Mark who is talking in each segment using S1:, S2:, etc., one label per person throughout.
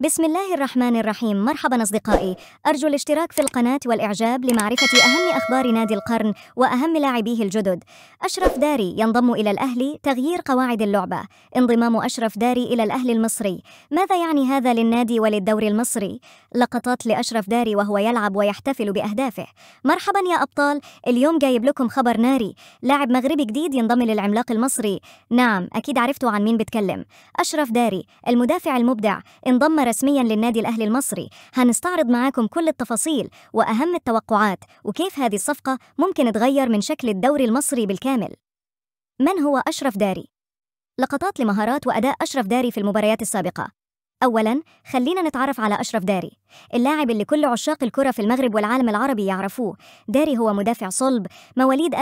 S1: بسم الله الرحمن الرحيم مرحبا أصدقائي أرجو الاشتراك في القناة والإعجاب لمعرفة أهم أخبار نادي القرن وأهم لاعبيه الجدد أشرف داري ينضم إلى الأهلي تغيير قواعد اللعبة انضمام أشرف داري إلى الأهلي المصري ماذا يعني هذا للنادي وللدوري المصري؟ لقطات لأشرف داري وهو يلعب ويحتفل بأهدافه مرحبا يا أبطال اليوم جايب لكم خبر ناري لاعب مغربي جديد ينضم للعملاق المصري نعم أكيد عرفتوا عن مين بتكلم أشرف داري المدافع المبدع انضم رسميا للنادي الأهلي المصري هنستعرض معاكم كل التفاصيل وأهم التوقعات وكيف هذه الصفقة ممكن تغير من شكل الدوري المصري بالكامل من هو أشرف داري؟ لقطات لمهارات وأداء أشرف داري في المباريات السابقة أولاً خلينا نتعرف على أشرف داري اللاعب اللي كل عشاق الكرة في المغرب والعالم العربي يعرفوه داري هو مدافع صلب مواليد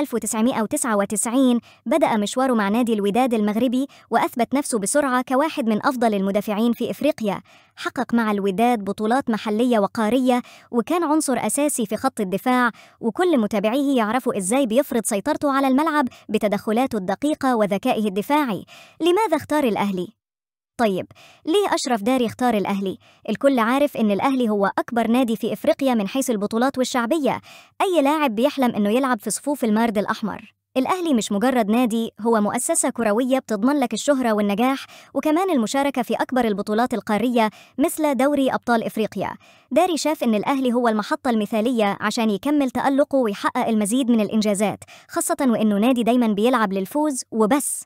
S1: 1999 بدأ مشواره مع نادي الوداد المغربي وأثبت نفسه بسرعة كواحد من أفضل المدافعين في إفريقيا حقق مع الوداد بطولات محلية وقارية وكان عنصر أساسي في خط الدفاع وكل متابعيه يعرفوا إزاي بيفرض سيطرته على الملعب بتدخلاته الدقيقة وذكائه الدفاعي لماذا اختار الأهلي؟ طيب ليه أشرف داري اختار الأهلي؟ الكل عارف إن الأهلي هو أكبر نادي في إفريقيا من حيث البطولات والشعبية أي لاعب بيحلم إنه يلعب في صفوف المارد الأحمر الأهلي مش مجرد نادي هو مؤسسة كروية بتضمن لك الشهرة والنجاح وكمان المشاركة في أكبر البطولات القارية مثل دوري أبطال إفريقيا داري شاف إن الأهلي هو المحطة المثالية عشان يكمل تألقه ويحقق المزيد من الإنجازات خاصة وإنه نادي دايما بيلعب للفوز وبس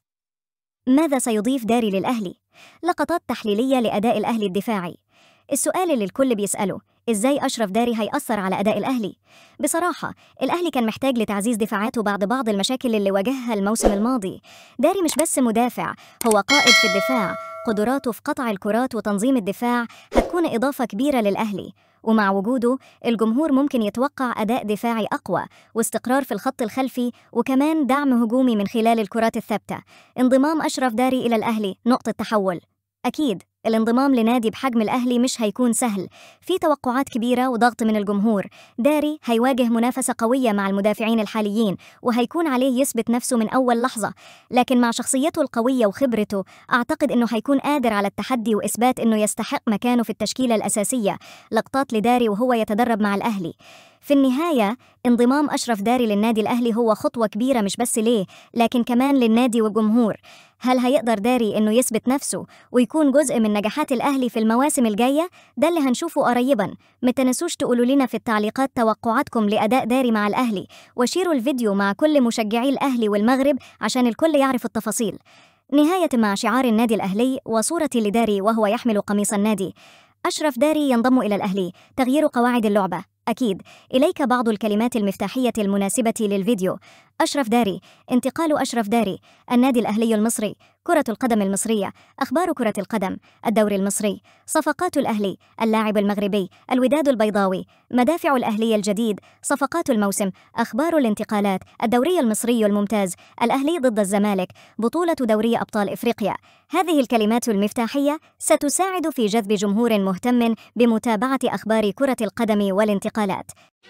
S1: ماذا سيضيف داري للأهلي؟ لقطات تحليلية لأداء الأهلي الدفاعي السؤال اللي الكل بيسأله إزاي أشرف داري هيأثر على أداء الأهلي؟ بصراحة الأهلي كان محتاج لتعزيز دفاعاته بعد بعض المشاكل اللي واجهها الموسم الماضي داري مش بس مدافع هو قائد في الدفاع قدراته في قطع الكرات وتنظيم الدفاع هتكون إضافة كبيرة للأهلي ومع وجوده الجمهور ممكن يتوقع أداء دفاعي أقوى واستقرار في الخط الخلفي وكمان دعم هجومي من خلال الكرات الثابتة انضمام أشرف داري إلى الأهلي نقطة تحول أكيد الانضمام لنادي بحجم الأهلي مش هيكون سهل في توقعات كبيرة وضغط من الجمهور داري هيواجه منافسة قوية مع المدافعين الحاليين وهيكون عليه يثبت نفسه من أول لحظة لكن مع شخصيته القوية وخبرته أعتقد أنه هيكون قادر على التحدي وإثبات أنه يستحق مكانه في التشكيلة الأساسية لقطات لداري وهو يتدرب مع الأهلي في النهاية انضمام أشرف داري للنادي الأهلي هو خطوة كبيرة مش بس ليه لكن كمان للنادي والجمهور هل هيقدر داري إنه يثبت نفسه ويكون جزء من نجاحات الأهلي في المواسم الجاية؟ ده اللي هنشوفه قريبا ما تنسوش تقولوا لنا في التعليقات توقعاتكم لأداء داري مع الأهلي وشيروا الفيديو مع كل مشجعي الأهلي والمغرب عشان الكل يعرف التفاصيل نهاية مع شعار النادي الأهلي وصورة لداري وهو يحمل قميص النادي أشرف داري ينضم إلى الأهلي تغيير قواعد اللعبة أكيد إليك بعض الكلمات المفتاحية المناسبة للفيديو أشرف داري انتقال أشرف داري النادي الأهلي المصري كرة القدم المصرية أخبار كرة القدم الدوري المصري صفقات الأهلي اللاعب المغربي الوداد البيضاوي مدافع الأهلي الجديد صفقات الموسم أخبار الانتقالات الدوري المصري الممتاز الأهلي ضد الزمالك بطولة دوري أبطال إفريقيا هذه الكلمات المفتاحية ستساعد في جذب جمهور مهتم بمتابعة أخبار كرة القدم والانتقالات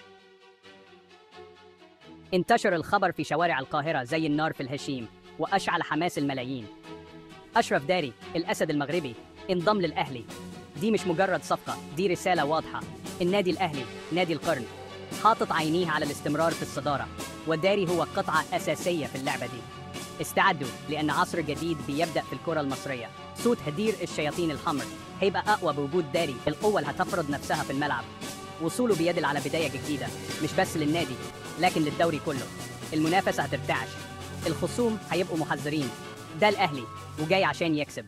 S2: انتشر الخبر في شوارع القاهرة زي النار في الهشيم وأشعل حماس الملايين أشرف داري الأسد المغربي انضم للأهلي دي مش مجرد صفقة دي رسالة واضحة النادي الأهلي نادي القرن حاطط عينيه على الاستمرار في الصدارة وداري هو قطعة أساسية في اللعبة دي استعدوا لأن عصر جديد بيبدأ في الكرة المصرية صوت هدير الشياطين الحمر هيبقى أقوى بوجود داري القوة اللي هتفرض نفسها في الملعب وصوله بيدل على بداية جديدة مش بس للنادي لكن للدوري كله المنافسة هترتعش الخصوم هيبقوا محذرين ده الأهلي وجاي عشان يكسب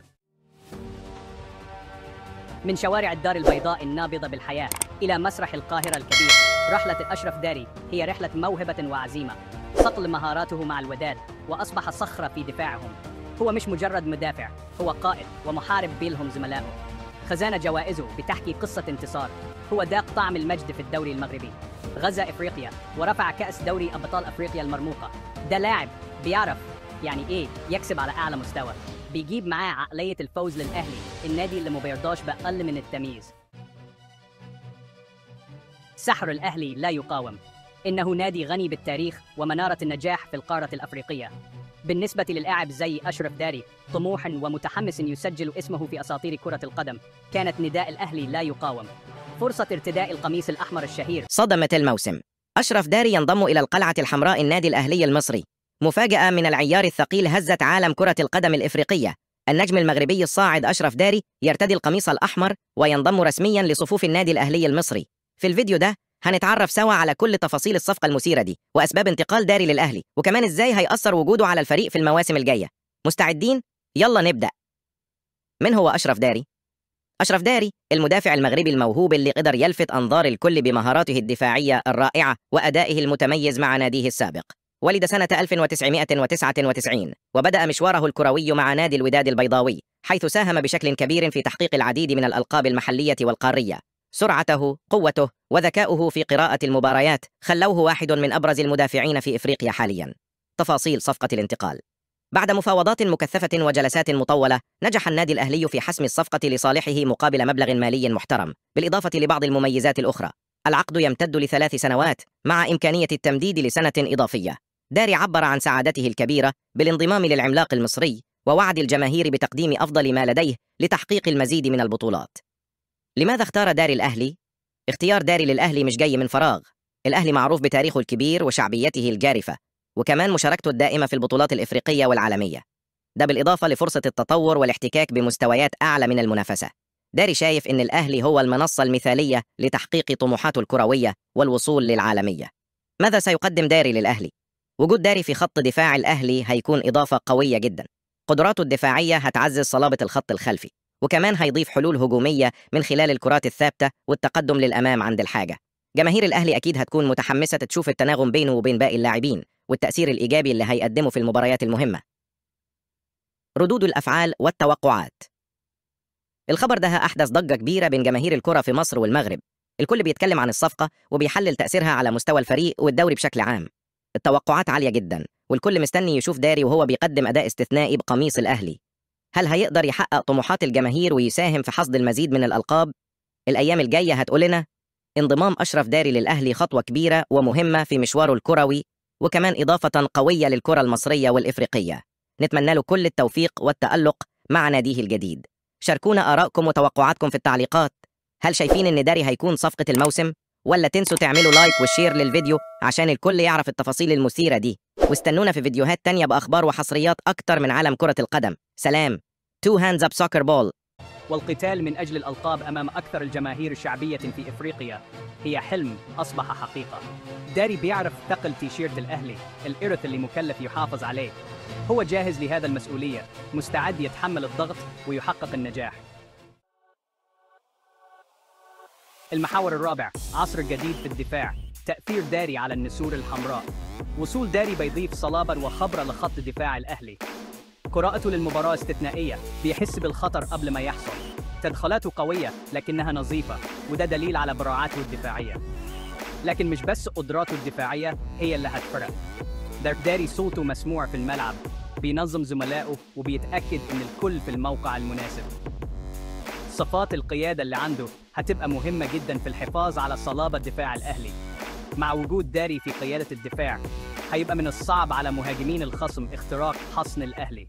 S2: من شوارع الدار البيضاء النابضة بالحياة إلى مسرح القاهرة الكبير رحلة أشرف داري هي رحلة موهبة وعزيمة صقل مهاراته مع الوداد وأصبح صخرة في دفاعهم هو مش مجرد مدافع هو قائد ومحارب بيلهم زملائه خزانة جوائزه بتحكي قصة انتصار هو ذاق طعم المجد في الدوري المغربي غزا افريقيا ورفع كاس دوري ابطال افريقيا المرموقه ده لاعب بيعرف يعني ايه يكسب على اعلى مستوى بيجيب معاه عقليه الفوز للاهلي النادي اللي ما بيرضاش باقل من التمييز سحر الاهلي لا يقاوم انه نادي غني بالتاريخ ومناره النجاح في القاره الافريقيه بالنسبة للاعب زي أشرف داري طموح ومتحمس يسجل اسمه في أساطير كرة القدم كانت نداء الأهلي لا يقاوم فرصة ارتداء القميص الأحمر الشهير
S3: صدمت الموسم أشرف داري ينضم إلى القلعة الحمراء النادي الأهلي المصري مفاجأة من العيار الثقيل هزت عالم كرة القدم الإفريقية النجم المغربي الصاعد أشرف داري يرتدي القميص الأحمر وينضم رسميا لصفوف النادي الأهلي المصري في الفيديو ده هنتعرف سوا على كل تفاصيل الصفقة المثيرة دي وأسباب انتقال داري للأهلي وكمان إزاي هيأثر وجوده على الفريق في المواسم الجاية مستعدين؟ يلا نبدأ من هو أشرف داري؟ أشرف داري المدافع المغربي الموهوب اللي قدر يلفت أنظار الكل بمهاراته الدفاعية الرائعة وأدائه المتميز مع ناديه السابق ولد سنة 1999 وبدأ مشواره الكروي مع نادي الوداد البيضاوي حيث ساهم بشكل كبير في تحقيق العديد من الألقاب المحلية والقارية سرعته، قوته وذكاؤه في قراءة المباريات خلوه واحد من أبرز المدافعين في إفريقيا حاليا تفاصيل صفقة الانتقال بعد مفاوضات مكثفة وجلسات مطولة نجح النادي الأهلي في حسم الصفقة لصالحه مقابل مبلغ مالي محترم بالإضافة لبعض المميزات الأخرى العقد يمتد لثلاث سنوات مع إمكانية التمديد لسنة إضافية داري عبر عن سعادته الكبيرة بالانضمام للعملاق المصري ووعد الجماهير بتقديم أفضل ما لديه لتحقيق المزيد من البطولات لماذا اختار داري الأهلي؟ اختيار داري للأهلي مش جاي من فراغ الأهلي معروف بتاريخه الكبير وشعبيته الجارفة وكمان مشاركته الدائمة في البطولات الإفريقية والعالمية ده بالإضافة لفرصة التطور والاحتكاك بمستويات أعلى من المنافسة داري شايف إن الأهلي هو المنصة المثالية لتحقيق طموحاته الكروية والوصول للعالمية ماذا سيقدم داري للأهلي؟ وجود داري في خط دفاع الأهلي هيكون إضافة قوية جدا قدراته الدفاعية هتعزز صلابة الخط الخلفي وكمان هيضيف حلول هجومية من خلال الكرات الثابتة والتقدم للأمام عند الحاجة جماهير الأهلي أكيد هتكون متحمسة تشوف التناغم بينه وبين باقي اللاعبين والتأثير الإيجابي اللي هيقدمه في المباريات المهمة ردود الأفعال والتوقعات الخبر ده أحدث ضجة كبيرة بين جماهير الكرة في مصر والمغرب الكل بيتكلم عن الصفقة وبيحلل تأثيرها على مستوى الفريق والدوري بشكل عام التوقعات عالية جدا والكل مستني يشوف داري وهو بيقدم أداء استثنائي بقميص الأهلي هل هيقدر يحقق طموحات الجماهير ويساهم في حصد المزيد من الألقاب؟ الأيام الجاية هتقول لنا انضمام أشرف داري للأهلي خطوة كبيرة ومهمة في مشواره الكروي وكمان إضافة قوية للكرة المصرية والإفريقية نتمنى له كل التوفيق والتألق مع ناديه الجديد شاركونا آرائكم وتوقعاتكم في التعليقات هل شايفين إن داري هيكون صفقة الموسم؟ ولا تنسوا تعملوا لايك والشير للفيديو عشان الكل يعرف التفاصيل المثيرة دي واستنونا في فيديوهات تانية بأخبار وحصريات أكتر من عالم كرة القدم سلام تو هاندز اب سوكر بول
S2: والقتال من أجل الألقاب أمام أكثر الجماهير شعبية في إفريقيا هي حلم أصبح حقيقة داري بيعرف ثقل تيشيرت الأهلي الإرث اللي مكلف يحافظ عليه هو جاهز لهذا المسؤولية مستعد يتحمل الضغط ويحقق النجاح المحاور الرابع عصر جديد في الدفاع تأثير داري على النسور الحمراء وصول داري بيضيف صلابة وخبرة لخط دفاع الأهلي قراءته للمباراة استثنائية بيحس بالخطر قبل ما يحصل تدخلاته قوية لكنها نظيفة وده دليل على براعاته الدفاعية لكن مش بس قدراته الدفاعية هي اللي هتفرق داري صوته مسموع في الملعب بينظم زملائه وبيتأكد إن الكل في الموقع المناسب صفات القيادة اللي عنده هتبقى مهمة جدا في الحفاظ على صلابة دفاع الأهلي مع وجود داري في قيادة الدفاع هيبقى من الصعب على مهاجمين الخصم اختراق حصن الأهلي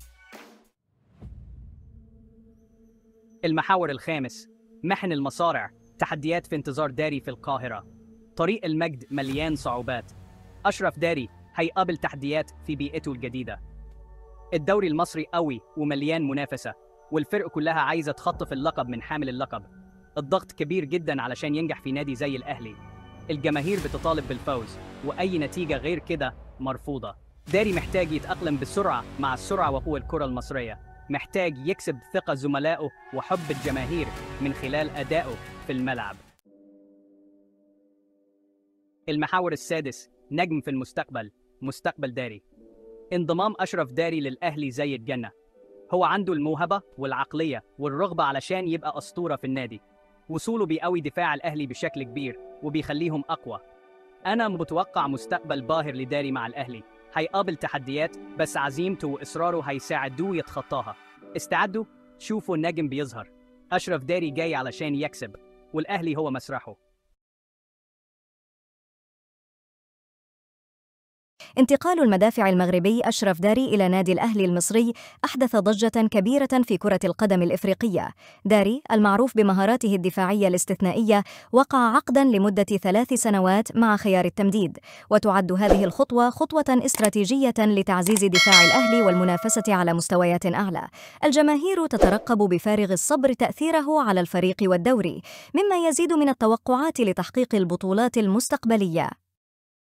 S2: المحاور الخامس محن المصارع تحديات في انتظار داري في القاهرة طريق المجد مليان صعوبات أشرف داري هيقابل تحديات في بيئته الجديدة الدوري المصري قوي ومليان منافسة والفرق كلها عايزة تخطف اللقب من حامل اللقب الضغط كبير جدا علشان ينجح في نادي زي الأهلي الجماهير بتطالب بالفوز وأي نتيجة غير كده مرفوضة داري محتاج يتأقلم بسرعة مع السرعة وقوة الكرة المصرية محتاج يكسب ثقة زملائه وحب الجماهير من خلال أدائه في الملعب المحاور السادس نجم في المستقبل مستقبل داري انضمام أشرف داري للأهلي زي الجنة هو عنده الموهبة والعقلية والرغبة علشان يبقى أسطورة في النادي وصوله بيقوي دفاع الأهلي بشكل كبير وبيخليهم أقوى أنا متوقع مستقبل باهر لداري مع الأهلي هيقابل تحديات بس عزيمته وإصراره هيساعدوه يتخطاها استعدوا شوفوا النجم بيظهر أشرف داري جاي علشان يكسب والأهلي هو مسرحه
S1: انتقال المدافع المغربي أشرف داري إلى نادي الأهلي المصري أحدث ضجة كبيرة في كرة القدم الإفريقية داري المعروف بمهاراته الدفاعية الاستثنائية وقع عقدا لمدة ثلاث سنوات مع خيار التمديد وتعد هذه الخطوة خطوة استراتيجية لتعزيز دفاع الأهلي والمنافسة على مستويات أعلى الجماهير تترقب بفارغ الصبر تأثيره على الفريق والدوري مما يزيد من التوقعات لتحقيق البطولات المستقبلية